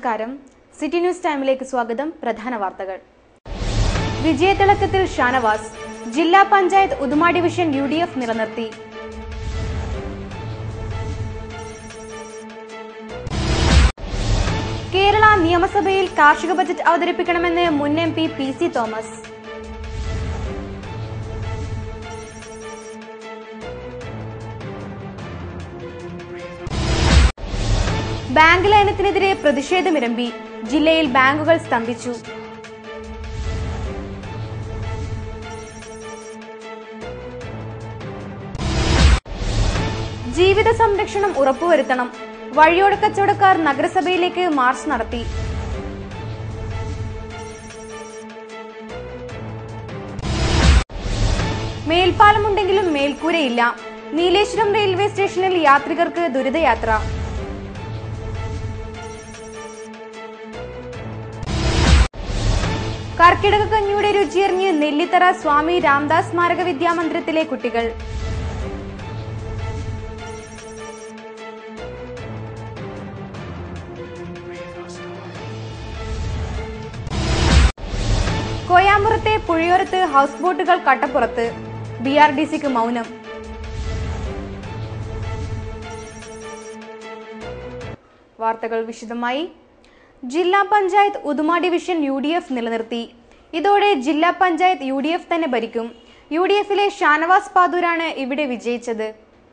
നമസ്കാരം city news ടൈമിലേക്ക് സ്വാഗതം പ്രധാന വാർത്തകൾ വിജയത്തിളക്കത്തിൽ ഷാനവാസ് ജില്ലാ panchayat Uduma division U D F നിലനിർത്തി കേരള നിയമസഭയിൽ കാർഷിക ബജറ്റ് അവതരിപ്പിക്കണമെന്ന് മുൻ M P P C Thomas bank ലയനത്തിനെതിരെ പ്രതിഷേധമിരമ്പി ജില്ലയിൽ ബാങ്കുകൾ സ്തംഭിച്ചു ജീവിത സംരക്ഷണം ഉറപ്പുവരുത്തണം വഴിയോര കച്ചവടക്കാർ നഗരസഭയിലേക്ക് മാർച്ച് നടത്തി മേൽപ്പാലമുണ്ടെങ്കിലും മേൽക്കൂരയില്ല നീലേശ്വരം റെയിൽവേ സ്റ്റേഷനിൽ യാത്രികർക്ക് ദുരിതയാത്ര കർക്കിടക കഞ്ഞിയുടെ രുചിയറിഞ്ഞ് നെല്ലിത്തറ സ്വാമി രാംദാസ് സ്മാരക വിദ്യാമന്ദിരത്തിലെ കുട്ടികൾ കോയാമ്പുറത്തെ പുഴയോരത്ത് ഹൗസ് ബോട്ടുകൾ കട്ടപ്പുറത്ത് ബി ആർ ഡി സിക്ക് മൗനം വാർത്തകൾ വിശദമായി ജില്ലാ panchayat Uduma division U D F നിലനിർത്തി ഇതോടെ ജില്ലാ പഞ്ചായത്ത് യു ഡി എഫ് തന്നെ ഭരിക്കും യു ഡി എഫിലെ ഷാനവാസ് പാദൂരാണ് ഇവിടെ വിജയിച്ചത്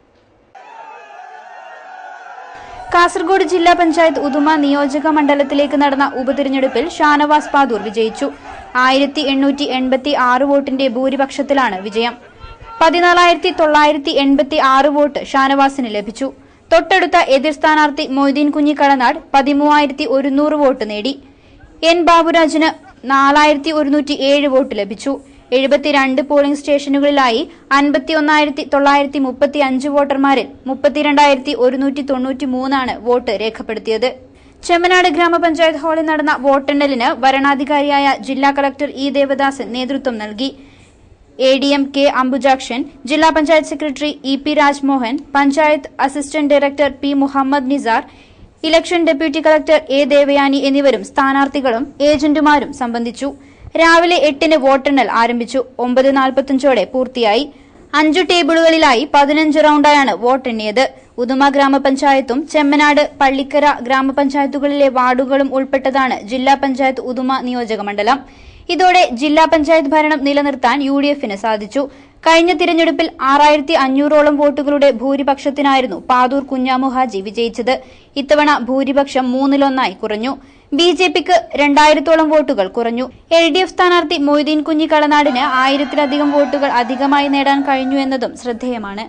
കാസർഗോഡ് ജില്ലാ പഞ്ചായത്ത് ഉദുമ നിയോജക മണ്ഡലത്തിലേക്ക് നടന്ന ഉപതിരഞ്ഞെടുപ്പിൽ ഷാനവാസ് പാദൂർ വിജയിച്ചു ആയിരത്തി എണ്ണൂറ്റി എൺപത്തി ആറ് വോട്ടിന്റെ ഭൂരിപക്ഷത്തിലാണ് വിജയം പതിനാലായിരത്തി തൊള്ളായിരത്തി എൺപത്തി ആറ് വോട്ട് ഷാനവാസിന് ലഭിച്ചു തൊട്ടടുത്ത എതിർ സ്ഥാനാർത്ഥി മൊയ്തീൻ കുഞ്ഞി കടനാട് പതിമൂവായിരത്തി ഒരുന്നൂറ് വോട്ട് നേടി എൻ ബാബുരാജിന് നാലായിരത്തി ഒരുന്നൂറ്റി ഏഴ് വോട്ട് ലഭിച്ചു എഴുപത്തിരണ്ട് പോളിംഗ് സ്റ്റേഷനുകളിലായി അൻപത്തി ഒന്നായിരത്തി തൊള്ളായിരത്തി മുപ്പത്തി അഞ്ച് വോട്ടർമാരിൽ മുപ്പത്തിരണ്ടായിരത്തി ഒരുന്നൂറ്റി തൊണ്ണൂറ്റി മൂന്നാണ് വോട്ട് രേഖപ്പെടുത്തിയത് ചെമ്മനാട് ഗ്രാമപഞ്ചായത്ത് ഹാളിൽ നടന്ന വോട്ടെണ്ണലിന് വരണാധികാരിയായ ജില്ലാ കളക്ടർ ഇ ദേവദാസൻ നേതൃത്വം നൽകി A D M K Ambujakshan ജില്ലാ panchayat secretary E P Rajmohan panchayat assistant director P Muhammad Nisar election deputy collector A Devayani എന്നിവരും സ്ഥാനാർത്ഥികളും ഏജന്റുമാരും സംബന്ധിച്ചു രാവിലെ എട്ടിന് വോട്ടെണ്ണൽ ആരംഭിച്ചു ഒമ്പത് നാൽപ്പത്തഞ്ചോടെ പൂർത്തിയായി അഞ്ചു ടേബിളുകളിലായി പതിനഞ്ച് റൌണ്ടായാണ് വോട്ടെണ്ണിയത് ഉദുമ ഗ്രാമപഞ്ചായത്തും ചെമ്മനാട് പള്ളിക്കര ഗ്രാമപഞ്ചായത്തുകളിലെ വാർഡുകളും ഉൾപ്പെട്ടതാണ് ജില്ലാ പഞ്ചായത്ത് ഉദുമ നിയോജകമണ്ഡലം ഇതോടെ ജില്ലാ പഞ്ചായത്ത് ഭരണം നിലനിർത്താൻ യു ഡി എഫിന് സാധിച്ചു കഴിഞ്ഞ തിരഞ്ഞെടുപ്പിൽ ആറായിരത്തി അഞ്ഞൂറോളം വോട്ടുകളുടെ ഭൂരിപക്ഷത്തിനായിരുന്നു പാതൂർ കുഞ്ഞാമു ഹാജി വിജയിച്ചത് ഇത്തവണ ഭൂരിപക്ഷം മൂന്നിലൊന്നായി കുറഞ്ഞു ബി ജെ പിക്ക് രണ്ടായിരത്തോളം വോട്ടുകൾ കുറഞ്ഞു എൽ ഡി എഫ് സ്ഥാനാർത്ഥി മൊയ്തീൻ കുഞ്ഞി കളനാടിന് ആയിരത്തിലധികം വോട്ടുകൾ അധികമായി നേടാൻ കഴിഞ്ഞു എന്നതും ശ്രദ്ധേയമാണ്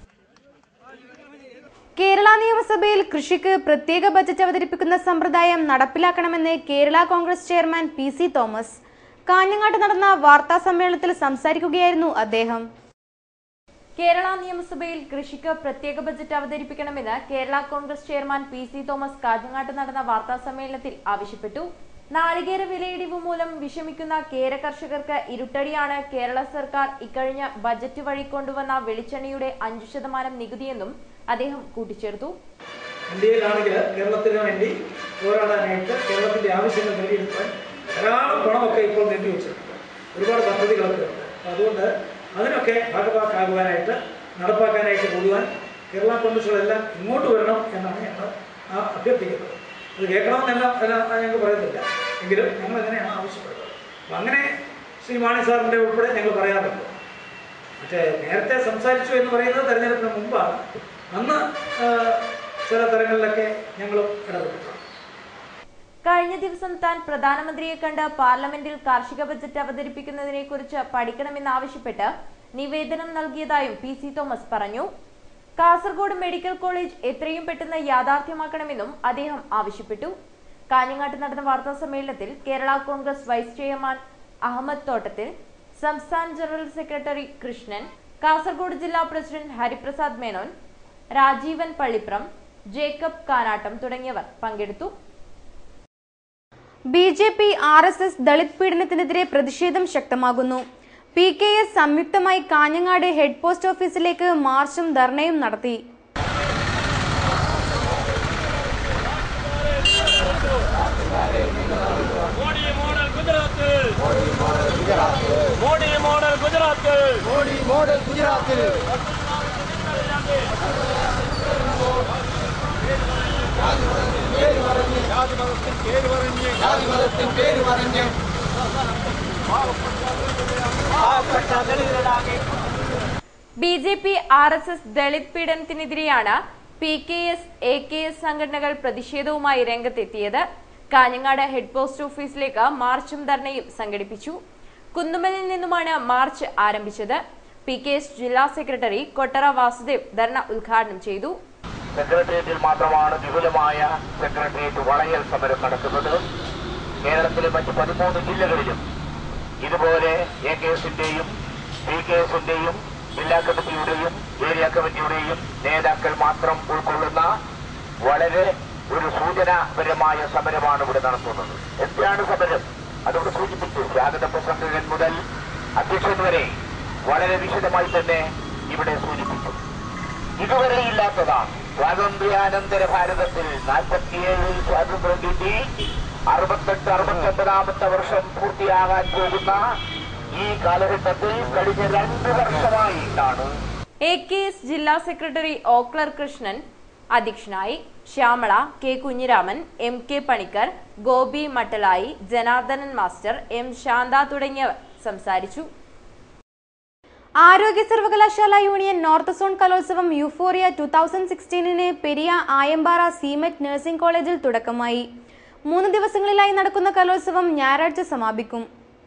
കേരള നിയമസഭയിൽ കൃഷിക്ക് പ്രത്യേക ബജറ്റ് അവതരിപ്പിക്കുന്ന സമ്പ്രദായം നടപ്പിലാക്കണമെന്ന് Kerala Congress chairman P C Thomas കാഞ്ഞങ്ങാട്ട് നടന്ന വാർത്താ സമ്മേളനത്തിൽ സംസാരിക്കുകയായിരുന്നു അദ്ദേഹം കേരള നിയമസഭയിൽ കൃഷിക്ക് പ്രത്യേക ബജറ്റ് അവതരിപ്പിക്കണമെന്ന് Kerala Congress chairman P C Thomas കാഞ്ഞങ്ങാട്ട് നടന്ന വാർത്താ സമ്മേളനത്തിൽ ആവശ്യപ്പെട്ടു നാളികേര വിലയിടിവ് മൂലം വിഷമിക്കുന്ന കേര കർഷകർക്ക് ഇരുട്ടടിയാണ് കേരള സർക്കാർ ഇക്കഴിഞ്ഞ ബജറ്റ് വഴി കൊണ്ടുവന്ന വെളിച്ചെണ്ണയുടെ അഞ്ചു ശതമാനം നികുതിയെന്നും അദ്ദേഹം കൂട്ടിച്ചേർത്തു ഇന്ത്യയിലാണെങ്കിൽ കേരളത്തിന് വേണ്ടി പോരാടാനായിട്ട് കേരളത്തിന്റെ ആവശ്യങ്ങൾ നേടിയെടുക്കാൻ ധാരാളം പണമൊക്കെ ഇപ്പോൾ നീട്ടിവെച്ചിട്ടുണ്ട് ഒരുപാട് പദ്ധതികളൊക്കെ ഉണ്ട് അപ്പോൾ അതുകൊണ്ട് അതിനൊക്കെ ഭാഗഭാക്കാകുവാനായിട്ട് നടപ്പാക്കാനായിട്ട് കൂടുവാൻ കേരള കോൺഗ്രസുകളെല്ലാം ഇങ്ങോട്ട് വരണം എന്നാണ് ഞങ്ങൾ ആ അഭ്യർത്ഥിക്കുന്നത് അത് കേൾക്കണമെന്നല്ല എല്ലാം ഞങ്ങൾ പറയുന്നില്ല എങ്കിലും ഞങ്ങൾ അങ്ങനെയാണ് ആവശ്യപ്പെടുന്നത് അപ്പം അങ്ങനെ ശ്രീ മാണി സാറിൻ്റെ ഉൾപ്പെടെ ഞങ്ങൾ പറയാറുണ്ട് പക്ഷേ നേരത്തെ സംസാരിച്ചു എന്ന് പറയുന്നത് തെരഞ്ഞെടുപ്പിന് മുമ്പാണ് അന്ന് ആ, ചില തരങ്ങളിലൊക്കെ ഞങ്ങളും ഇടപെട്ടിട്ടുണ്ട് കഴിഞ്ഞ ദിവസം താൻ പ്രധാനമന്ത്രിയെ കണ്ട് പാർലമെന്റിൽ കാർഷിക ബജറ്റ് അവതരിപ്പിക്കുന്നതിനെ കുറിച്ച് പഠിക്കണമെന്നാവശ്യപ്പെട്ട് നിവേദനം നൽകിയതായും പി സി തോമസ് പറഞ്ഞു കാസർഗോഡ് മെഡിക്കൽ കോളേജ് എത്രയും പെട്ടെന്ന് യാഥാർത്ഥ്യമാക്കണമെന്നും അദ്ദേഹം ആവശ്യപ്പെട്ടു കാഞ്ഞങ്ങാട്ട് നടന്ന വാർത്താ സമ്മേളനത്തിൽ Kerala Congress vice chairman Ahammed Thottathil സംസ്ഥാന ജനറൽ സെക്രട്ടറി കൃഷ്ണൻ കാസർഗോഡ് ജില്ലാ പ്രസിഡന്റ് ഹരിപ്രസാദ് മേനോൻ രാജീവൻ പള്ളിപ്രം ജേക്കബ് കാനാട്ടം തുടങ്ങിയവർ പങ്കെടുത്തു B J P R S S Dalit പീഡനത്തിനെതിരെ പ്രതിഷേധം ശക്തമാകുന്നു പി കെ എസ് സംയുക്തമായി കാഞ്ഞങ്ങാട് ഹെഡ് പോസ്റ്റ് ഓഫീസിലേക്ക് മാർച്ചും ധർണയും നടത്തി ഗുജറാത്തിൽ മോഡി മോഡൽ ഗുജറാത്തിൽ ജാതിമതത്തിൽ പേര് പറഞ്ഞ് ജാതിമതത്തിൻ പേര് പറഞ്ഞ് പാവപ്പെട്ട ദളിതരാകെ B J P R S S Dalit പീഡനത്തിനെതിരെയാണ് P K S A K S സംഘടനകൾ പ്രതിഷേധവുമായി രംഗത്തെത്തിയത് കാഞ്ഞങ്ങാട് ഹെഡ് പോസ്റ്റ് ഓഫീസിലേക്ക് മാർച്ചും ധർണയും സംഘടിപ്പിച്ചു കുന്നുമലിൽ നിന്നുമാണ് മാർച്ച് ആരംഭിച്ചത് പി കെ എസ് ജില്ലാ സെക്രട്ടറി കൊട്ടറ വാസുദേവ് ധർണ ഉദ്ഘാടനം ചെയ്തു സെക്രട്ടേറിയറ്റിൽ മാത്രമാണ് വിപുലമായ സെക്രട്ടേറിയറ്റ് വളയൽ സമരം നടക്കുന്നത് കേരളത്തിലെ മറ്റ് പതിമൂന്ന് ജില്ലകളിലും ഇതുപോലെ എ കെ എസിന്റെയും പി കെ എസിന്റെയും ജില്ലാ കമ്മിറ്റിയുടെയും ഏരിയ കമ്മിറ്റിയുടെയും നേതാക്കൾ മാത്രം ഉൾക്കൊള്ളുന്ന വളരെ ഒരു സൂചനാപരമായ സമരമാണ് ഇവിടെ നടത്തുന്നത് എന്താണ് സമരം അതോട് സൂചിപ്പിച്ചു സ്വാഗത പ്രസംഗകൻ മുതൽ അധ്യക്ഷൻ വരെ വളരെ വിശദമായി തന്നെ ഇവിടെ സൂചിപ്പിച്ചു ഇതുവരെ ഇല്ലാത്തതാണ് സ്വാതന്ത്ര്യാനന്തര ഭാരതത്തിൽ നാൽപ്പത്തിയേഴിൽ സ്വാതന്ത്ര്യം കിട്ടി അറുപത്തെട്ട് അറുപത്തൊമ്പതാമത്തെ വർഷം പൂർത്തിയാകാൻ പോകുന്ന ഈ കാലഘട്ടത്തിൽ കഴിഞ്ഞ രണ്ട് വർഷമായിട്ടാണ് എ കെ എസ് ജില്ലാ സെക്രട്ടറി ഓക്ലർ കൃഷ്ണൻ അധ്യക്ഷനായി Shyamala K Kunhiraman M K Panicker Gopi Mattalayi Janardhanan master M Shantha തുടങ്ങിയവർ സംസാരിച്ചു ആരോഗ്യ സർവകലാശാല union north zone Kalolsavam Euphoria two thousand സിക്സ്റ്റീനിന് പെരിയ ആയമ്പാറ സീമെറ്റ് നഴ്സിംഗ് കോളേജിൽ തുടക്കമായി മൂന്ന് ദിവസങ്ങളിലായി നടക്കുന്ന കലോത്സവം ഞായറാഴ്ച സമാപിക്കും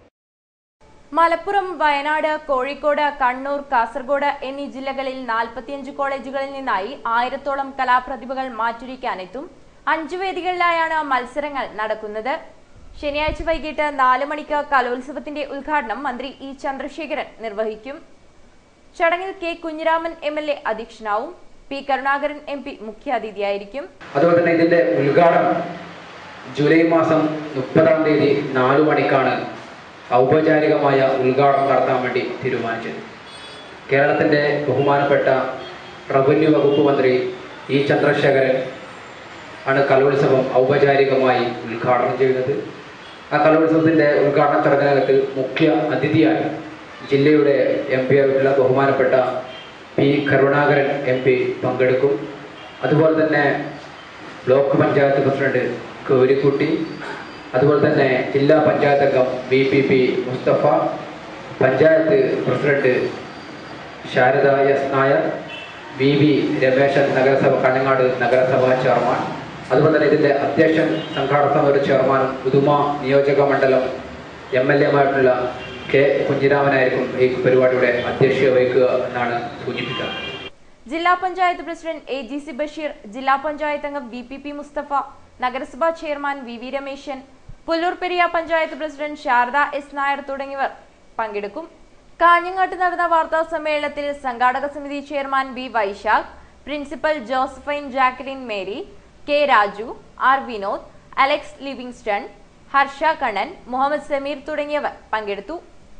മലപ്പുറം വയനാട് കോഴിക്കോട് കണ്ണൂർ കാസർഗോഡ് എന്നീ ജില്ലകളിൽ നാൽപ്പത്തിയഞ്ച് കോളേജുകളിൽ നിന്നായി ആയിരത്തോളം കലാപ്രതിഭകൾ മാറ്റുരയ്ക്കാനെത്തും അഞ്ചു വേദികളിലായാണ് മത്സരങ്ങൾ നടക്കുന്നത് ശനിയാഴ്ച വൈകിട്ട് നാല് മണിക്ക് കലോത്സവത്തിന്റെ ഉദ്ഘാടനം മന്ത്രി ഇ ചന്ദ്രശേഖരൻ നിർവഹിക്കും ചടങ്ങിൽ K Kunhiraman M L A അധ്യക്ഷനാവും പി കരുണാകരൻ എം പി മുഖ്യാതിഥിയായിരിക്കും അതുപോലെ തന്നെ ഇതിന്റെ ഉദ്ഘാടനം ജൂലൈ മാസം മുപ്പതാം തീയതി നാലു മണിക്കാണ് ഔപചാരികമായ ഉദ്ഘാടനം നടത്താൻ വേണ്ടി തീരുമാനിച്ചത് കേരളത്തിന്റെ ബഹുമാനപ്പെട്ട റവന്യൂ വകുപ്പ് മന്ത്രി ഇ ചന്ദ്രശേഖരൻ ആണ് കലോത്സവം ഔപചാരികമായി ഉദ്ഘാടനം ചെയ്യുന്നത് ആ കലോത്സവത്തിന്റെ ഉദ്ഘാടന ചടങ്ങിനകത്ത് മുഖ്യ അതിഥിയായി ജില്ലയുടെ എം പി ആയിട്ടുള്ള ബഹുമാനപ്പെട്ട പി കരുണാകരൻ എം പി പങ്കെടുക്കും അതുപോലെ തന്നെ ബ്ലോക്ക് പഞ്ചായത്ത് പ്രസിഡന്റ് ഗൗരിക്കുട്ടി അതുപോലെ തന്നെ ജില്ലാ പഞ്ചായത്ത് അംഗം V P P Musthafa panchayat president Sharada S Nair V V Rameshan നഗരസഭ കണ്ണങ്ങാട് നഗരസഭാ ചെയർമാൻ അതുപോലെ തന്നെ ഇതിൻ്റെ അധ്യക്ഷൻ സംഘാടക സമിതി ചെയർമാനും ഉദുമ നിയോജക മണ്ഡലം എം എൽ എമായിട്ടുള്ള കെ കുഞ്ഞിരാമനായിരിക്കും ഈ പരിപാടിയുടെ അധ്യക്ഷത വഹിക്കുക എന്നാണ് സൂചിപ്പിക്കുന്നത് ജില്ലാ panchayat president A G C Basheer ജില്ലാ പഞ്ചായത്ത് അംഗം വി പി പി മുസ്തഫ നഗരസഭാ chairman V V Rameshan Pullur Periya panchayat president Sharada S Nair തുടങ്ങിയവർ പങ്കെടുക്കും കാഞ്ഞങ്ങാട്ട് നടന്ന വാർത്താ സമ്മേളനത്തിൽ സംഘാടക സമിതി chairman B Vaishakh principal Josephine Jacqueline Mary K Raju R Vinod Alex Livingston Harsha Kannan Muhammad Sameer തുടങ്ങിയവർ പങ്കെടുത്തു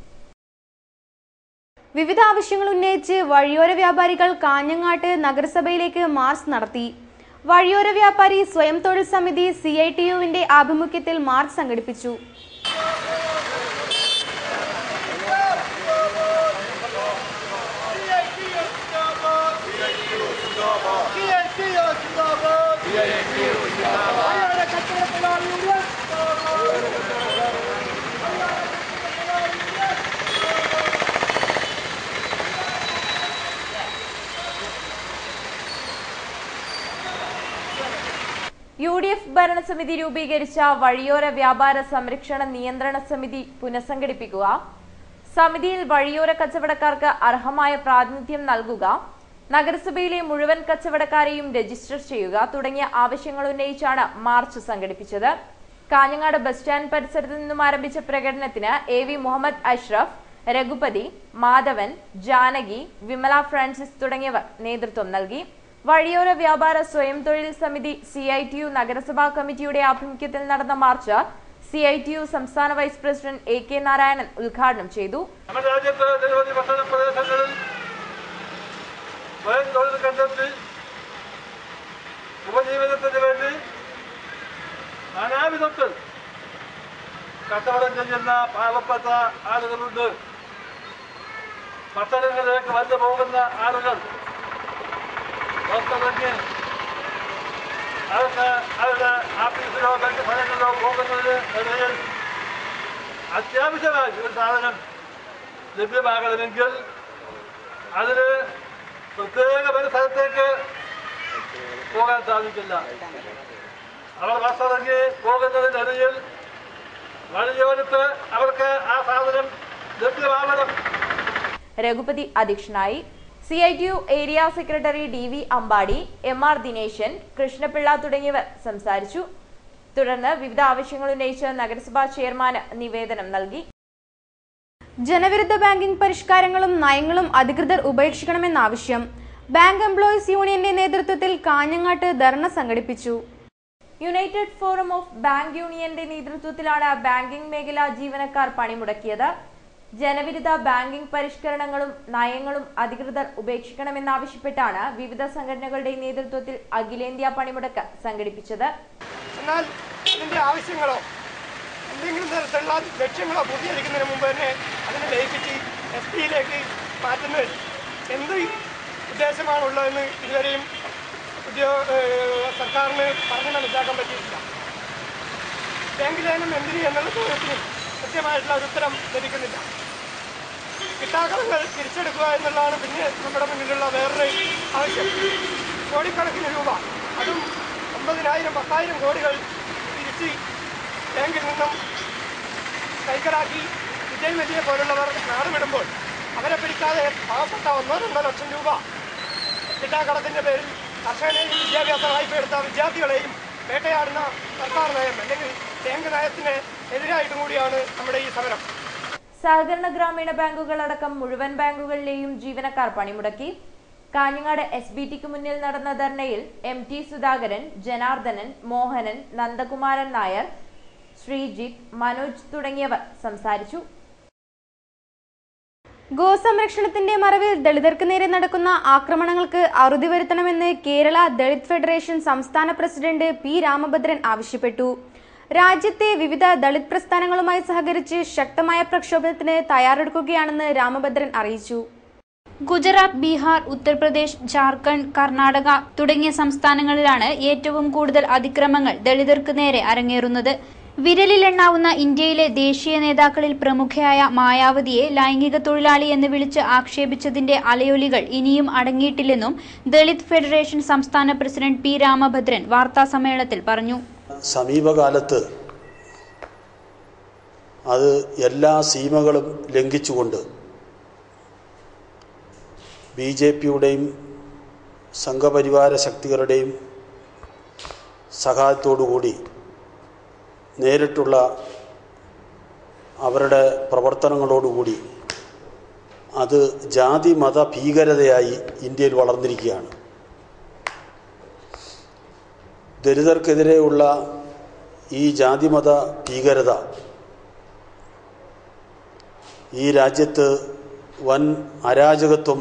വിവിധ ആവശ്യങ്ങൾ ഉന്നയിച്ച് വഴിയോര വ്യാപാരികൾ കാഞ്ഞങ്ങാട്ട് നഗരസഭയിലേക്ക് മാർച്ച് നടത്തി വഴിയോര വ്യാപാരി സ്വയം തൊഴിൽ സമിതി സി ഐ ടി യുവിന്റെ ആഭിമുഖ്യത്തിൽ മാർച്ച് സംഘടിപ്പിച്ചു യു ഡി എഫ് ഭരണസമിതി രൂപീകരിച്ച വഴിയോര വ്യാപാര സംരക്ഷണ നിയന്ത്രണ സമിതി പുനഃസംഘടിപ്പിക്കുക സമിതിയിൽ വഴിയോര കച്ചവടക്കാർക്ക് അർഹമായ പ്രാതിനിധ്യം നൽകുക നഗരസഭയിലെ മുഴുവൻ കച്ചവടക്കാരെയും രജിസ്റ്റർ ചെയ്യുക തുടങ്ങിയ ആവശ്യങ്ങൾ ഉന്നയിച്ചാണ് മാർച്ച് സംഘടിപ്പിച്ചത് കാഞ്ഞങ്ങാട് ബസ് സ്റ്റാൻഡ് പരിസരത്ത് നിന്നും ആരംഭിച്ച പ്രകടനത്തിന് എ വി മുഹമ്മദ് അഷ്റഫ് രഘുപതി മാധവൻ ജാനകി വിമല ഫ്രാൻസിസ് തുടങ്ങിയവർ നേതൃത്വം നൽകി വഴിയോര വ്യാപാര സ്വയം തൊഴിൽ സമിതി സി ഐ ടി യു നഗരസഭാ കമ്മിറ്റിയുടെ ആഭിമുഖ്യത്തിൽ നടന്ന march C I T U സംസ്ഥാന vice president A K Narayanan ഉദ്ഘാടനം ചെയ്തു നമ്മുടെ രാജ്യത്ത് നിരവധി പട്ടണ പ്രദേശങ്ങളിൽ സ്വയം തൊഴിൽ കണ്ടെത്തി ഉപജീവനത്തിന് വേണ്ടി നാനാവിധത്തിൽ കച്ചവടം ചെയ്യുന്ന പാവപ്പെട്ട ആളുകളുണ്ട് പട്ടണങ്ങളിലേക്ക് വന്നു പോകുന്ന ആളുകൾ പുറത്തിറങ്ങി അവർക്ക് അവരുടെ ആഫീസിലോ മറ്റ് സ്ഥലങ്ങളിലോ പോകുന്നതിന് ഇടയിൽ അത്യാവശ്യമായി ഒരു സാധനം ലഭ്യമാകണമെങ്കിൽ അതിന് പ്രത്യേക ഒരു സ്ഥലത്തേക്ക് പോകാൻ സാധിക്കില്ല അവർ ബസ്സിറങ്ങി പോകുന്നതിനിടയിൽ വഴിയോരത്ത് അവർക്ക് ആ സാധനം ലഭ്യമാവണം രഘുപതി അധ്യക്ഷനായി C I T U area secretary D V Ambadi M R Dineshan Krishnapillai തുടങ്ങിയവർ സംസാരിച്ചു തുടർന്ന് വിവിധ ആവശ്യങ്ങൾ ഉന്നയിച്ച് നഗരസഭാ ചെയർമാന് നിവേദനം നൽകി ജനവിരുദ്ധ ബാങ്കിംഗ് പരിഷ്കാരങ്ങളും നയങ്ങളും അധികൃതർ ഉപേക്ഷിക്കണമെന്ന ആവശ്യം ബാങ്ക് എംപ്ലോയീസ് യൂണിയന്റെ നേതൃത്വത്തിൽ കാഞ്ഞങ്ങാട്ട് ധർണ സംഘടിപ്പിച്ചു യുണൈറ്റഡ് ഫോറം ഓഫ് ബാങ്ക് യൂണിയന്റെ നേതൃത്വത്തിലാണ് ബാങ്കിംഗ് മേഖല ജീവനക്കാർ പണിമുടക്കിയത് ജനവിരുദ്ധ ബാങ്കിംഗ് പരിഷ്കരണങ്ങളും നയങ്ങളും അധികൃതർ ഉപേക്ഷിക്കണമെന്നാവശ്യപ്പെട്ടാണ് വിവിധ സംഘടനകളുടെ നേതൃത്വത്തിൽ അഖിലേന്ത്യാ പണിമുടക്ക് സംഘടിപ്പിച്ചത് എന്നാൽ ഇതിന്റെ ആവശ്യങ്ങളോ എന്തെങ്കിലും തരത്തിലുള്ള ലക്ഷ്യങ്ങളോ പൂർത്തീകരിക്കുന്നതിന് മുമ്പ് തന്നെ അതിനെ ലയിപ്പിച്ച് എസ് പിയിലേക്ക് മാറ്റുന്നതിൽ എന്ത് ഉദ്ദേശമാണുള്ളതെന്ന് ഇതുവരെയും ഉദ്യോ ഏഹ് സർക്കാരിന് പറഞ്ഞ് മനസ്സിലാക്കാൻ പറ്റിയിട്ടില്ല ബാങ്ക് ലേനം എന്തിന് എന്നുള്ള ചോദ്യത്തിന് കൃത്യമായിട്ടുള്ള ഒരു ഉത്തരം ലഭിക്കുന്നില്ല കിട്ടാക്കടങ്ങൾ തിരിച്ചെടുക്കുക എന്നുള്ളതാണ് പിന്നെ നമ്മുടെ മുന്നിലുള്ള വേറൊരു ആവശ്യം കോടിക്കണക്കിന് രൂപ അതും ഒമ്പതിനായിരം പത്തായിരം കോടികൾ തിരിച്ച് ബാങ്കിൽ നിന്നും കൈക്കലാക്കി വിജയ് വലിയ പോലുള്ളവർ നാടുവിടുമ്പോൾ അവരെ പിടിക്കാതെ പാവപ്പെട്ട ഒന്നോ രണ്ടോ ലക്ഷം രൂപ കിട്ടാക്കടത്തിന്റെ പേരിൽ കർഷകനെയും വിദ്യാഭ്യാസ വായ്പ എടുത്ത വിദ്യാർത്ഥികളെയും വേട്ടയാടുന്ന സർക്കാർ നയം അല്ലെങ്കിൽ ബാങ്ക് നയത്തിന് എതിരായിട്ടും കൂടിയാണ് നമ്മുടെ ഈ സമരം സഹകരണ ഗ്രാമീണ ബാങ്കുകൾ അടക്കം മുഴുവൻ ബാങ്കുകളിലെയും ജീവനക്കാർ പണിമുടക്കി കാഞ്ഞങ്ങാട് എസ് ബി ടിക്ക് മുന്നിൽ നടന്ന ധർണയിൽ എം ടി സുധാകരൻ ജനാർദ്ദനൻ മോഹനൻ നന്ദകുമാരൻ നായർ ശ്രീജിത്ത് മനോജ് തുടങ്ങിയവർ സംസാരിച്ചു ഗോസംരക്ഷണത്തിന്റെ മറവിൽ ദളിതർക്ക് നേരെ നടക്കുന്ന ആക്രമണങ്ങൾക്ക് അറുതി വരുത്തണമെന്ന് കേരള ദളിത് ഫെഡറേഷൻ സംസ്ഥാന പ്രസിഡന്റ് പി രാമഭദ്രൻ ആവശ്യപ്പെട്ടു രാജ്യത്തെ വിവിധ ദളിത് പ്രസ്ഥാനങ്ങളുമായി സഹകരിച്ച് ശക്തമായ പ്രക്ഷോഭത്തിന് തയ്യാറെടുക്കുകയാണെന്ന് രാമഭദ്രൻ അറിയിച്ചു ഗുജറാത്ത് ബീഹാർ ഉത്തർപ്രദേശ് ജാർഖണ്ഡ് കർണാടക തുടങ്ങിയ സംസ്ഥാനങ്ങളിലാണ് ഏറ്റവും കൂടുതൽ അതിക്രമങ്ങൾ ദളിതർക്ക് നേരെ അരങ്ങേറുന്നത് വിരലിലെണ്ണാവുന്ന ഇന്ത്യയിലെ ദേശീയ നേതാക്കളിൽ പ്രമുഖയായ മായാവതിയെ ലൈംഗിക തൊഴിലാളി എന്ന് വിളിച്ച് ആക്ഷേപിച്ചതിന്റെ അലയൊലികൾ ഇനിയും അടങ്ങിയിട്ടില്ലെന്നും ദളിത് ഫെഡറേഷൻ സംസ്ഥാന പ്രസിഡന്റ് പി രാമഭദ്രൻ വാർത്താസമ്മേളനത്തിൽ പറഞ്ഞു സമീപകാലത്ത് അത് എല്ലാ സീമകളും ലംഘിച്ചുകൊണ്ട് ബി ജെ പിയുടെയും സംഘപരിവാര ശക്തികളുടെയും സഹായത്തോടുകൂടി നേരിട്ടുള്ള അവരുടെ പ്രവർത്തനങ്ങളോടുകൂടി അത് ജാതി മത ഭീകരതയായി ഇന്ത്യയിൽ വളർന്നിരിക്കുകയാണ് ദലിതർക്കെതിരെയുള്ള ഈ ജാതിമത ഭീകരത ഈ രാജ്യത്ത് വൻ അരാജകത്വം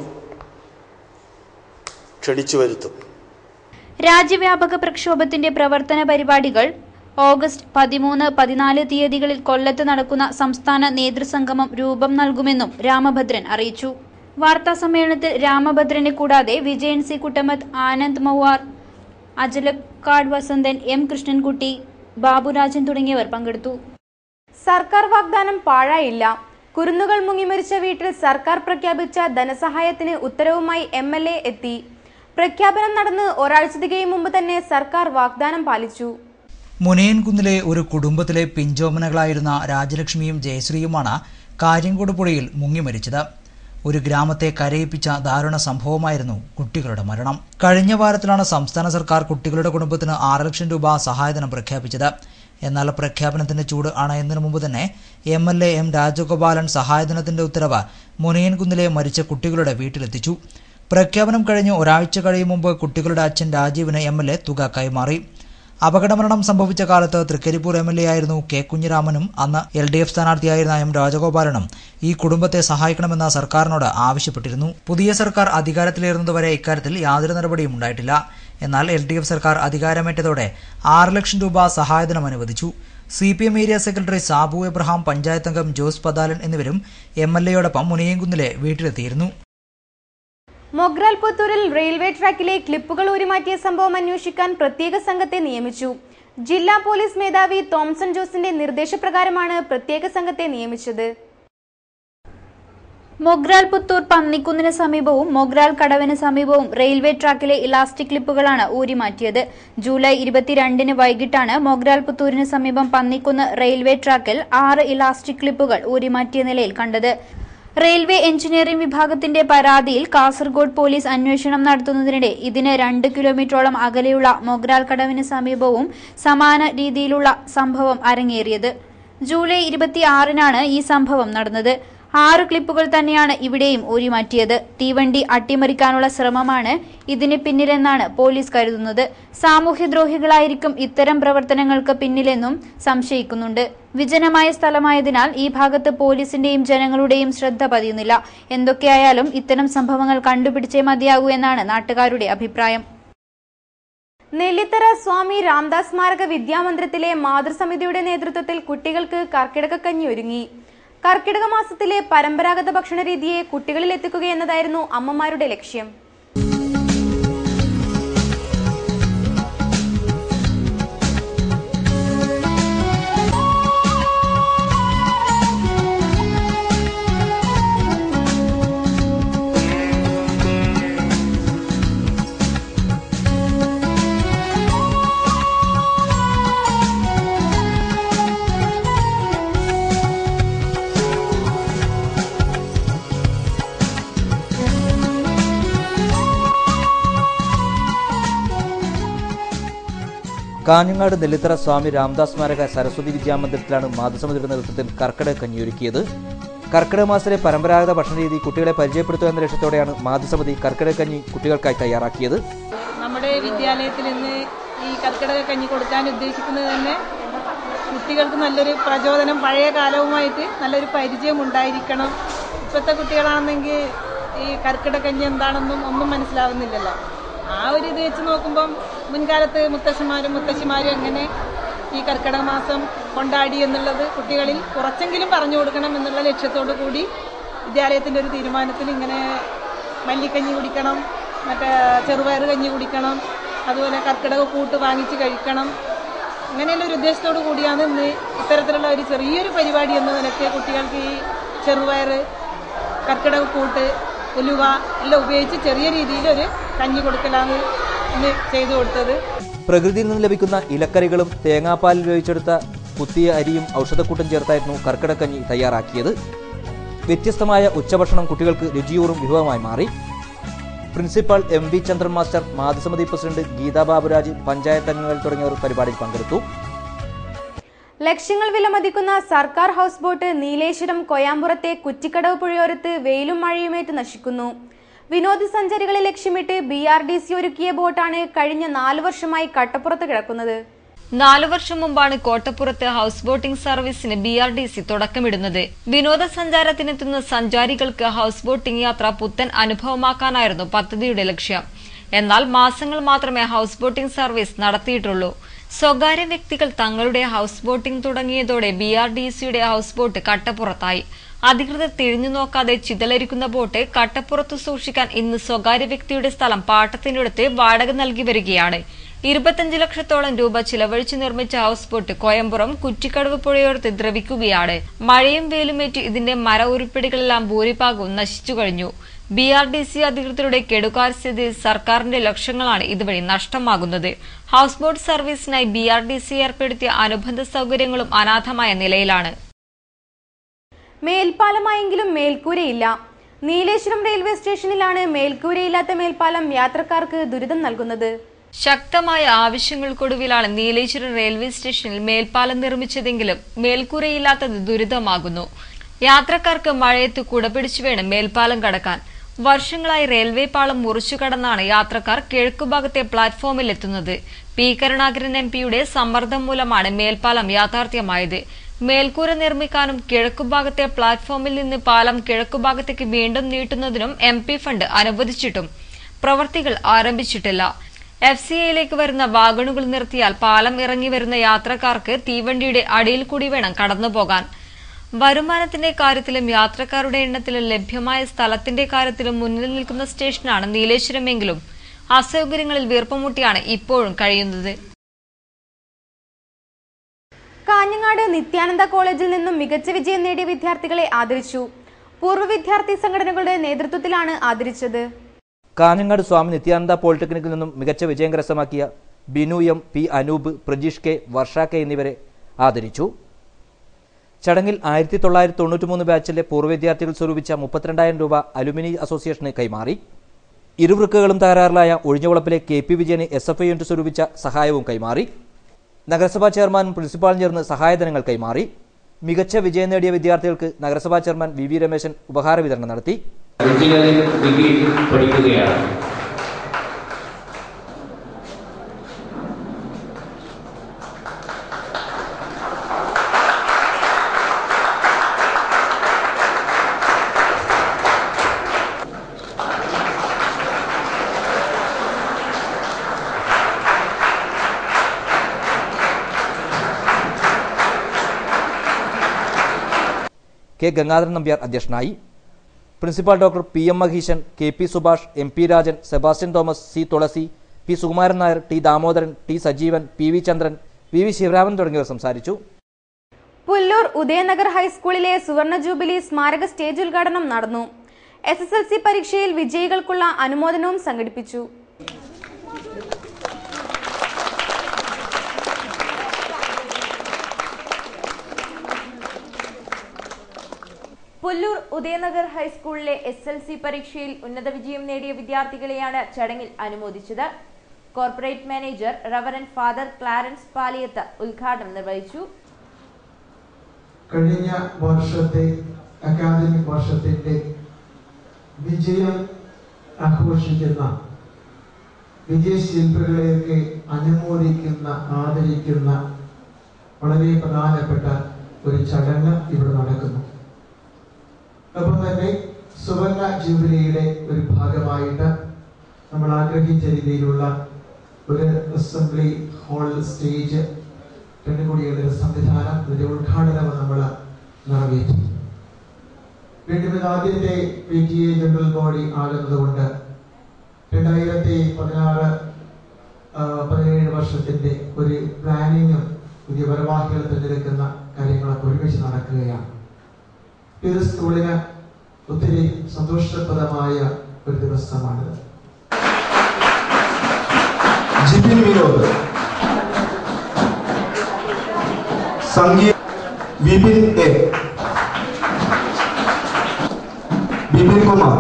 ക്ഷണിച്ചു വരുത്തും രാജ്യവ്യാപക പ്രക്ഷോഭത്തിന്റെ പ്രവർത്തന പരിപാടികൾ ഓഗസ്റ്റ് പതിമൂന്ന് പതിനാല് തീയതികളിൽ കൊല്ലത്ത് നടക്കുന്ന സംസ്ഥാന നേതൃസംഗമം രൂപം നൽകുമെന്നും രാമഭദ്രൻ അറിയിച്ചു വാർത്താ സമ്മേളനത്തിൽ രാമഭദ്രനെ കൂടാതെ വിജയൻ സി കുട്ടമത്ത് ആനന്ദ് മവാർ അജലക്കാട് വസന്തൻ എം കൃഷ്ണൻകുട്ടി ബാബുരാജൻ തുടങ്ങിയവർ പങ്കെടുത്തു സർക്കാർ വാഗ്ദാനം പാഴായില്ല കുരുന്നുകൾ മുങ്ങിമരിച്ച വീട്ടിൽ സർക്കാർ പ്രഖ്യാപിച്ച ധനസഹായത്തിന് ഉത്തരവുമായി എം എൽ എ എത്തി പ്രഖ്യാപനം നടന്ന് ഒരാഴ്ച തികയും മുമ്പ് തന്നെ സർക്കാർ വാഗ്ദാനം പാലിച്ചു മുനയൻകുന്നിലെ ഒരു കുടുംബത്തിലെ പിഞ്ചോമനകളായിരുന്ന രാജലക്ഷ്മിയും ജയശ്രീയുമാണ് കാര്യംകോട് പുഴയിൽ മുങ്ങിമരിച്ചത് ഒരു ഗ്രാമത്തെ കരയിപ്പിച്ച ദാരുണ സംഭവമായിരുന്നു കുട്ടികളുടെ മരണം കഴിഞ്ഞ വാരത്തിലാണ് സംസ്ഥാന സർക്കാർ കുട്ടികളുടെ കുടുംബത്തിന് ആറ് ലക്ഷം രൂപ സഹായധനം പ്രഖ്യാപിച്ചത് എന്നാൽ പ്രഖ്യാപനത്തിന്റെ ചൂട് അണയുന്നതിന് മുമ്പ് തന്നെ M L A M Rajagopalan സഹായധനത്തിന്റെ ഉത്തരവ് മുനയൻകുന്നിലെ മരിച്ച കുട്ടികളുടെ വീട്ടിലെത്തിച്ചു പ്രഖ്യാപനം കഴിഞ്ഞ് ഒരാഴ്ച കഴിയും മുമ്പ് കുട്ടികളുടെ അച്ഛൻ രാജീവിന് എം എൽ എ തുക കൈമാറി അപകടമരണം സംഭവിച്ച കാലത്ത് തൃക്കരിപ്പൂർ എം എൽ എ ആയിരുന്നു കെ കുഞ്ഞിരാമനും അന്ന് എൽ ഡി എഫ് സ്ഥാനാർത്ഥിയായിരുന്ന എം രാജഗോപാലനും ഈ കുടുംബത്തെ സഹായിക്കണമെന്ന് സർക്കാരിനോട് ആവശ്യപ്പെട്ടിരുന്നു പുതിയ സർക്കാർ അധികാരത്തിലേറുന്നതുവരെ ഇക്കാര്യത്തിൽ യാതൊരു നടപടിയും ഉണ്ടായിട്ടില്ല എന്നാൽ എൽ ഡി എഫ് സർക്കാർ അധികാരമേറ്റതോടെ ആറ് ലക്ഷം രൂപ സഹായധനം അനുവദിച്ചു C P M area secretary Sabu Abraham panchayat അംഗം ജോസ് പതാലൻ എന്നിവരും എം എൽ എയോടൊപ്പം മുനിയൻകുന്നിലെ വീട്ടിലെത്തിയിരുന്നു മൊഗ്രാൽ പുത്തൂരിൽ റെയിൽവേ ട്രാക്കിലെ ക്ലിപ്പുകൾ ഊരിമാറ്റിയ സംഭവം അന്വേഷിക്കാൻ പ്രത്യേക സംഘത്തെ നിയമിച്ചു ജില്ലാ പോലീസ് മേധാവി തോംസൺ ജോസിന്റെ നിർദ്ദേശപ്രകാരമാണ് പ്രത്യേക സംഘത്തെ നിയമിച്ചത് മൊഗ്രാൽ പുത്തൂർ പന്നിക്കുന്നിന് സമീപവും മൊഗ്രാൽ കടവിന് സമീപവും റെയിൽവേ ട്രാക്കിലെ ഇലാസ്റ്റിക് ക്ലിപ്പുകളാണ് ഊരിമാറ്റിയത് ജൂലൈ ഇരുപത്തിരണ്ടിന് വൈകിട്ടാണ് മൊഗ്രാൽ പുത്തൂരിന് സമീപം പന്നിക്കുന്ന് റെയിൽവേ ട്രാക്കിൽ ആറ് ഇലാസ്റ്റിക് ക്ലിപ്പുകൾ ഊരിമാറ്റിയ നിലയിൽ കണ്ടത് റെയിൽവേ എഞ്ചിനീയറിംഗ് വിഭാഗത്തിന്റെ പരാതിയിൽ കാസർഗോഡ് പോലീസ് അന്വേഷണം നടത്തുന്നതിനിടെ ഇതിന് രണ്ട് കിലോമീറ്ററോളം അകലെയുള്ള മൊഗ്രാൽ കടവിന് സമീപവും സമാന രീതിയിലുള്ള സംഭവം അരങ്ങേറിയത് ജൂലൈ ഇരുപത്തിയാറിനാണ് ഈ സംഭവം നടന്നത് ആറ് ക്ലിപ്പുകൾ തന്നെയാണ് ഇവിടെയും ഊരിമാറ്റിയത് തീവണ്ടി അട്ടിമറിക്കാനുള്ള ശ്രമമാണ് ഇതിന് പിന്നിലെന്നാണ് പോലീസ് കരുതുന്നത് സാമൂഹ്യദ്രോഹികളായിരിക്കും ഇത്തരം പ്രവർത്തനങ്ങൾക്ക് പിന്നിലെന്നും സംശയിക്കുന്നുണ്ട് വിജനമായ സ്ഥലമായതിനാൽ ഈ ഭാഗത്ത് പോലീസിന്റെയും ജനങ്ങളുടെയും ശ്രദ്ധ പതിയുന്നില്ല എന്തൊക്കെയായാലും ഇത്തരം സംഭവങ്ങൾ കണ്ടുപിടിച്ചേ മതിയാകൂ എന്നാണ് നാട്ടുകാരുടെ അഭിപ്രായം നെല്ലിത്തറ സ്വാമി രാംദാസ് സ്മാരക വിദ്യാമന്ദിരത്തിലെ മാതൃസമിതിയുടെ നേതൃത്വത്തിൽ കുട്ടികൾക്ക് കർക്കിടകക്കഞ്ഞി ഒരുങ്ങി കർക്കിടക മാസത്തിലെ പരമ്പരാഗത ഭക്ഷണ രീതിയെ കുട്ടികളിൽ എത്തിക്കുക എന്നതായിരുന്നു അമ്മമാരുടെ ലക്ഷ്യം കാഞ്ഞങ്ങാട് നെല്ലിത്തറ സ്വാമി രാംദാസ് സ്മാരക സരസ്വതി വിദ്യാമന്ദിരത്തിലാണ് മാതൃസമിതിയുടെ നേതൃത്വത്തിൽ കർക്കിടക കഞ്ഞിയൊരുക്കിയത് കർക്കിടക മാസത്തിലെ പരമ്പരാഗത ഭക്ഷണരീതി കുട്ടികളെ പരിചയപ്പെടുത്തുക എന്ന ലക്ഷ്യത്തോടെയാണ് മാതൃസമിതി കർക്കിടക കഞ്ഞി കുട്ടികൾക്കായി തയ്യാറാക്കിയത് നമ്മുടെ വിദ്യാലയത്തിൽ ഇന്ന് ഈ കർക്കിടക കഞ്ഞി കൊടുക്കാൻ ഉദ്ദേശിക്കുന്നത് തന്നെ കുട്ടികൾക്ക് നല്ലൊരു പ്രചോദനം പഴയ കാലവുമായിട്ട് നല്ലൊരു പരിചയം ഉണ്ടായിരിക്കണം ഇപ്പോഴത്തെ കുട്ടികളാണെങ്കിൽ ഈ കർക്കിടക കഞ്ഞി എന്താണെന്നും ഒന്നും മനസ്സിലാവുന്നില്ലല്ലോ ആ ഒരു ഇത് വെച്ച് നോക്കുമ്പം മുൻകാലത്ത് മുത്തശ്ശന്മാരും മുത്തശ്ശിമാരും എങ്ങനെ ഈ കർക്കിടക മാസം കൊണ്ടാടി എന്നുള്ളത് കുട്ടികളിൽ കുറച്ചെങ്കിലും പറഞ്ഞു കൊടുക്കണം എന്നുള്ള ലക്ഷ്യത്തോടു കൂടി വിദ്യാലയത്തിൻ്റെ ഒരു തീരുമാനത്തിൽ ഇങ്ങനെ മല്ലിക്കഞ്ഞി കുടിക്കണം മറ്റേ ചെറുപയർ കഞ്ഞി കുടിക്കണം അതുപോലെ കർക്കിടക കൂട്ട് വാങ്ങിച്ച് കഴിക്കണം അങ്ങനെയുള്ള ഒരു ഉദ്ദേശത്തോടു കൂടിയാണ് ഇന്ന് ഇത്തരത്തിലുള്ള ഒരു ചെറിയൊരു പരിപാടി എന്ന നിലയ്ക്ക് കുട്ടികൾക്ക് ഈ ചെറുപയർ കർക്കിടക കൂട്ട് ഉലുവ എല്ലാം ഉപയോഗിച്ച് ചെറിയ രീതിയിൽ ഒരു കഞ്ഞി കൊടുക്കലാണ് ഇന്ന് ചെയ്തു കൊടുത്തത് പ്രകൃതിയിൽ നിന്ന് ലഭിക്കുന്ന ഇലക്കറികളും തേങ്ങാപ്പാലിൽ ഉപയോഗിച്ചെടുത്ത കുത്തിയ അരിയും ഔഷധക്കൂട്ടും ചേർത്തായിരുന്നു കർക്കിടക കഞ്ഞി തയ്യാറാക്കിയത് വ്യത്യസ്തമായ ഉച്ചഭക്ഷണം കുട്ടികൾക്ക് രുചിയൂറും വിഭവമായി മാറി principal M V Chandran master മാതൃസമിതി പ്രസിഡന്റ് ഗീതാ ബാബുരാജ് പഞ്ചായത്ത് അംഗങ്ങൾ തുടങ്ങിയവർ പരിപാടിയിൽ പങ്കെടുത്തു ലക്ഷ്യങ്ങൾ വിലമതിക്കുന്ന സർക്കാർ ഹൗസ് ബോട്ട് നീലേശ്വരം കൊയാമ്പുറത്തെ കുറ്റിക്കടവ് പുഴയോരത്ത് വെയിലും മഴയുമേറ്റ് നശിക്കുന്നു വിനോദസഞ്ചാരികളെ ലക്ഷ്യമിട്ട് ബി ആർ ഡി സി ഒരുക്കിയ ബോട്ടാണ് കഴിഞ്ഞ നാലു വർഷമായി കട്ടപ്പുറത്ത് കിടക്കുന്നത് നാലു വർഷം മുമ്പാണ് കോട്ടപ്പുറത്ത് ഹൗസ് ബോട്ടിംഗ് സർവീസിന് ബി ആർ ഡി സി തുടക്കമിടുന്നത് വിനോദസഞ്ചാരത്തിനെത്തുന്ന സഞ്ചാരികൾക്ക് ഹൗസ് ബോട്ടിംഗ് യാത്ര പുത്തൻ അനുഭവമാക്കാനായിരുന്നു പദ്ധതിയുടെ ലക്ഷ്യം എന്നാൽ മാസങ്ങൾ മാത്രമേ ഹൗസ് ബോട്ടിംഗ് സർവീസ് നടത്തിയിട്ടുള്ളൂ സ്വകാര്യ വ്യക്തികൾ തങ്ങളുടെ ഹൗസ് ബോട്ടിംഗ് തുടങ്ങിയതോടെ ബി ആർ ഡി സിയുടെ ഹൗസ് ബോട്ട് കട്ടപ്പുറത്തായി അധികൃതർ തിരിഞ്ഞു നോക്കാതെ ചിതലരിക്കുന്ന ബോട്ട് കട്ടപ്പുറത്ത് സൂക്ഷിക്കാൻ ഇന്ന് സ്വകാര്യ വ്യക്തിയുടെ സ്ഥലം പാട്ടത്തിനെടുത്ത് വാടക നൽകി വരികയാണ് ഇരുപത്തഞ്ച് ലക്ഷത്തോളം രൂപ ചിലവഴിച്ച് നിർമ്മിച്ച ഹൗസ് ബോട്ട് കോയമ്പുറം കുറ്റിക്കടവ് പുഴയോരത്ത് ദ്രവിക്കുകയാണ് മഴയും വെയിലുമേറ്റ് ഇതിന്റെ മര ഉരുപ്പിടികളെല്ലാം ഭൂരിഭാഗവും നശിച്ചു കഴിഞ്ഞു ബി ആർ ഡി സി അധികൃതരുടെ കെടുകാര്യസ്ഥിതി സർക്കാരിന്റെ ലക്ഷ്യങ്ങളാണ് ഇതുവഴി നഷ്ടമാകുന്നത് ഹൗസ് ബോട്ട് സർവീസിനായി ബി ആർ ഡി സി ഏർപ്പെടുത്തിയ അനുബന്ധ സൗകര്യങ്ങളും അനാഥമായ നിലയിലാണ് മേൽപ്പാലമായെങ്കിലും മേൽക്കൂരയില്ല നീലേശ്വരം റെയിൽവേ സ്റ്റേഷനിലാണ് മേൽക്കൂരയില്ലാത്ത മേൽപ്പാലം യാത്രക്കാർക്ക് ദുരിതം നൽകുന്നത് ശക്തമായ ആവശ്യങ്ങൾക്കൊടുവിലാണ് നീലേശ്വരം റെയിൽവേ സ്റ്റേഷനിൽ മേൽപ്പാലം നിർമ്മിച്ചതെങ്കിലും മേൽക്കൂരയില്ലാത്തത് ദുരിതമാകുന്നു യാത്രക്കാർക്ക് മഴയത്ത് കുടപിടിച്ചു വേണം മേൽപ്പാലം കടക്കാൻ വർഷങ്ങളായി റെയിൽവേ പാളം മുറിച്ചു കടന്നാണ് യാത്രക്കാർ കിഴക്കുഭാഗത്തെ പ്ലാറ്റ്ഫോമിൽ എത്തുന്നത് പി കരുണാകരൻ എം പിയുടെ സമ്മർദ്ദം മൂലമാണ് മേൽപ്പാലം യാഥാർത്ഥ്യമായത് മേൽക്കൂര നിർമ്മിക്കാനും കിഴക്കുഭാഗത്തെ പ്ലാറ്റ്ഫോമിൽ നിന്ന് പാലം കിഴക്കുഭാഗത്തേക്ക് വീണ്ടും നീട്ടുന്നതിനും എം പി ഫണ്ട് അനുവദിച്ചിട്ടും പ്രവർത്തികൾ ആരംഭിച്ചിട്ടില്ല എഫ് സി ഐയിലേക്ക് വരുന്ന വാഗണുകൾ നിർത്തിയാൽ പാലം ഇറങ്ങി വരുന്ന യാത്രക്കാർക്ക് തീവണ്ടിയുടെ അടിയിൽ കൂടി വേണം കടന്നുപോകാൻ വരുമാനത്തിന്റെ കാര്യത്തിലും യാത്രക്കാരുടെ എണ്ണത്തിലും ലഭ്യമായ സ്ഥലത്തിന്റെ കാര്യത്തിലും മുന്നിൽ നിൽക്കുന്ന സ്റ്റേഷനാണ് നീലേശ്വരമെങ്കിലും അസൗകര്യങ്ങളിൽ വീർപ്പുമുട്ടിയാണ് ഇപ്പോഴും കഴിയുന്നത് കാഞ്ഞങ്ങാട് നിത്യാനന്ദ കോളേജിൽ നിന്നും മികച്ച വിജയം നേടിയ വിദ്യാർത്ഥികളെ ആദരിച്ചു പൂർവ്വ വിദ്യാർത്ഥി സംഘടനകളുടെ നേതൃത്വത്തിലാണ് ആദരിച്ചത് കാഞ്ഞങ്ങാട് സ്വാമി നിത്യാനന്ദ പോളിടെക്നിക്കിൽ നിന്നും മികച്ച വിജയം കരസ്ഥമാക്കിയ Binu M P Anoop Prajeesh K Varsha K എന്നിവരെ ആദരിച്ചു ചടങ്ങിൽ ആയിരത്തി തൊള്ളായിരത്തി തൊണ്ണൂറ്റി മൂന്ന് ബാച്ചിലെ പൂർവ്വ വിദ്യാർത്ഥികൾ സ്വരൂപിച്ച മുപ്പത്തിരണ്ടായിരം രൂപ അലുമിനി അസോസിയേഷന് കൈമാറി ഇരുവൃക്കകളും തകരാറിലായ ഒഴിഞ്ഞുവളപ്പിലെ കെ പി വിജയന് എസ് എഫ് ഐ യൂണിറ്റ് സ്വരൂപിച്ച സഹായവും കൈമാറി നഗരസഭാ ചെയർമാനും പ്രിൻസിപ്പാളും ചേർന്ന് സഹായധനങ്ങൾ കൈമാറി മികച്ച വിജയം നേടിയ വിദ്യാർത്ഥികൾക്ക് നഗരസഭാ ചെയർമാൻ വി വി രമേശൻ ഉപഹാര വിതരണം നടത്തി എഞ്ചിനീയറിംഗ് ഡിഗ്രി പഠിക്കുകയാണ് കെ ഗംഗാധരൻ നമ്പ്യാർ അധ്യക്ഷനായി principal doctor P M Maheeshan K P Subhash M P Rajan Sebastian Thomas C Thulasi P Sukumaran Nair T Damodaran T Sajeevan P V Chandran V V Sivaraman തുടങ്ങിയവർ സംസാരിച്ചു പുല്ലൂർ ഉദയനഗർ ഹൈസ്കൂളിലെ സുവർണ ജൂബിലി സ്മാരക സ്റ്റേജ് ഉദ്ഘാടനം നടന്നു എസ് എസ് എൽ സി പരീക്ഷയിൽ വിജയികൾക്കുള്ള അനുമോദനവും സംഘടിപ്പിച്ചു പുല്ലൂർ ഉദയനഗർ ഹൈസ്കൂളിലെ എസ് എൽ സി പരീക്ഷയിൽ ഉന്നത വിജയം നേടിയ വിദ്യാർത്ഥികളെയാണ് ചടങ്ങിൽ അനുമോദിച്ചത് corporate manager reverend father Clarence Paliyath ഉദ്ഘാടനം നിർവഹിച്ചു കഴിഞ്ഞ വർഷത്തെ അക്കാദമിക് വർഷത്തിന്റെ വിജയം ആഘോഷിക്കുന്ന വിജയശില്പികളെയൊക്കെ അനുമോദിക്കുന്ന ആദരിക്കുന്ന വളരെ പ്രധാനപ്പെട്ട ഒരു ചടങ്ങ് ഇവിടെ നടക്കുന്നു ഒപ്പം തന്നെ സുവർണ ജൂബിലിയുടെ ഒരു ഭാഗമായിട്ട് നമ്മൾ ആഗ്രഹിച്ച രീതിയിലുള്ള ഒരു അസംബ്ലി ഹാൾ സ്റ്റേജ് രണ്ടും കൂടിയുള്ള ഒരു സംവിധാനം ഇതിന്റെ ഉദ്ഘാടനം നമ്മൾ നിറവേറ്റി വീണ്ടും ഇത് ആദ്യത്തെ P T A general body ആകുന്നതുകൊണ്ട് രണ്ടായിരത്തി പതിനാറ് പതിനേഴ് വർഷത്തിന്റെ ഒരു പ്ലാനിങ്ങും പുതിയ വരവാഹികൾ തിരഞ്ഞെടുക്കുന്ന കാര്യങ്ങളൊക്കെ ഒരുമിച്ച് നടക്കുകയാണ് ഇത് സ്കൂളിന് ഒത്തിരി സന്തോഷപ്രദമായ ഒരു ദിവസമാണിത് Jithin Vinod Sangeetha Vipin A Vipin Kumar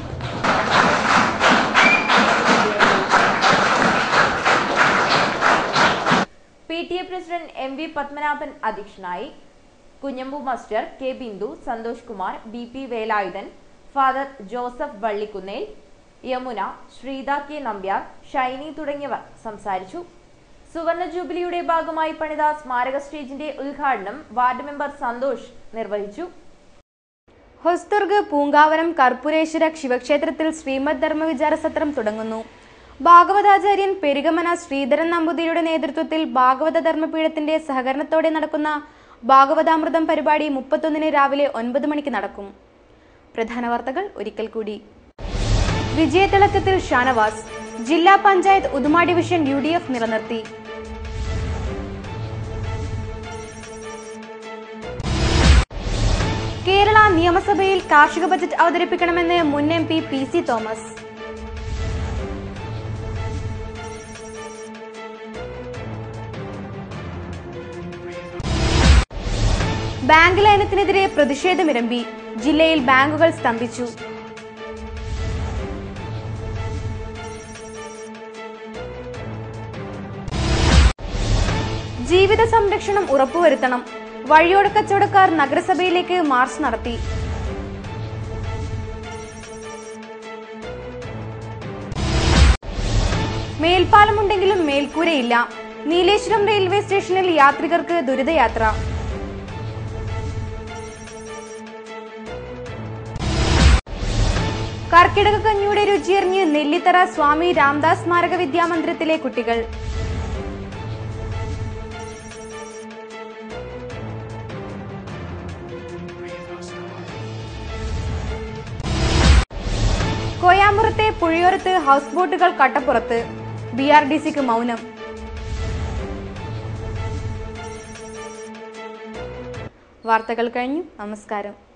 P T A president M V Padmanabhan അധ്യക്ഷനായി Kunhambu master K Bindu Santhosh Kumar B P Velayudhan father Joseph Vallikkunnel Yamuna Sreetha K Nambiar Shiny തുടങ്ങിയവർ സംസാരിച്ചു സുവർണ ജൂബിലിയുടെ ഭാഗമായി പണിത സ്മാരക സ്റ്റേജിന്റെ ഉദ്ഘാടനം വാർഡ് മെമ്പർ സന്തോഷ് നിർവഹിച്ചു ഹൊസ്തുർഗ് പൂങ്കാവനം കർപ്പൂരേശ്വര ശിവക്ഷേത്രത്തിൽ ശ്രീമദ് ധർമ്മവിചാര സത്രം തുടങ്ങുന്നു ഭാഗവതാചാര്യൻ പെരുകമന ശ്രീധരൻ നമ്പൂതിരിയുടെ നേതൃത്വത്തിൽ ഭാഗവത ധർമ്മപീഠത്തിന്റെ സഹകരണത്തോടെ നടക്കുന്ന ഭാഗവതാമൃതം പരിപാടി മുപ്പത്തൊന്നിന് രാവിലെ ഒൻപത് മണിക്ക് നടക്കും പ്രധാന വാർത്തകൾ ഒരിക്കൽ കൂടി വിജയതിളക്കത്തിൽ ഷാനവാസ് ജില്ലാ panchayat Uduma division U D F നിലനിർത്തി കേരള നിയമസഭയിൽ കാർഷിക ബജറ്റ് അവതരിപ്പിക്കണമെന്ന് മുൻ M P P C Thomas bank ലയനത്തിനെതിരെ പ്രതിഷേധമിരമ്പി ജില്ലയിൽ ബാങ്കുകൾ സ്തംഭിച്ചു ജീവിത സംരക്ഷണം ഉറപ്പുവരുത്തണം വഴിയോര കച്ചവടക്കാർ നഗരസഭയിലേക്ക് മാർച്ച് നടത്തി മേൽപ്പാലമുണ്ടെങ്കിലും മേൽക്കൂരയില്ല നീലേശ്വരം റെയിൽവേ സ്റ്റേഷനിൽ യാത്രികർക്ക് ദുരിതയാത്ര കർക്കിടക കഞ്ഞിയുടെ രുചിയറിഞ്ഞ് നെല്ലിത്തറ സ്വാമി രാംദാസ് സ്മാരക വിദ്യാമന്ദിരത്തിലെ കുട്ടികൾ കോയാമ്പുറത്തെ പുഴയോരത്ത് ഹൗസ് ബോട്ടുകൾ കട്ടപ്പുറത്ത് ബി ആർ ഡി സിക്ക് മൗനം വാർത്തകൾ കഴിഞ്ഞു നമസ്കാരം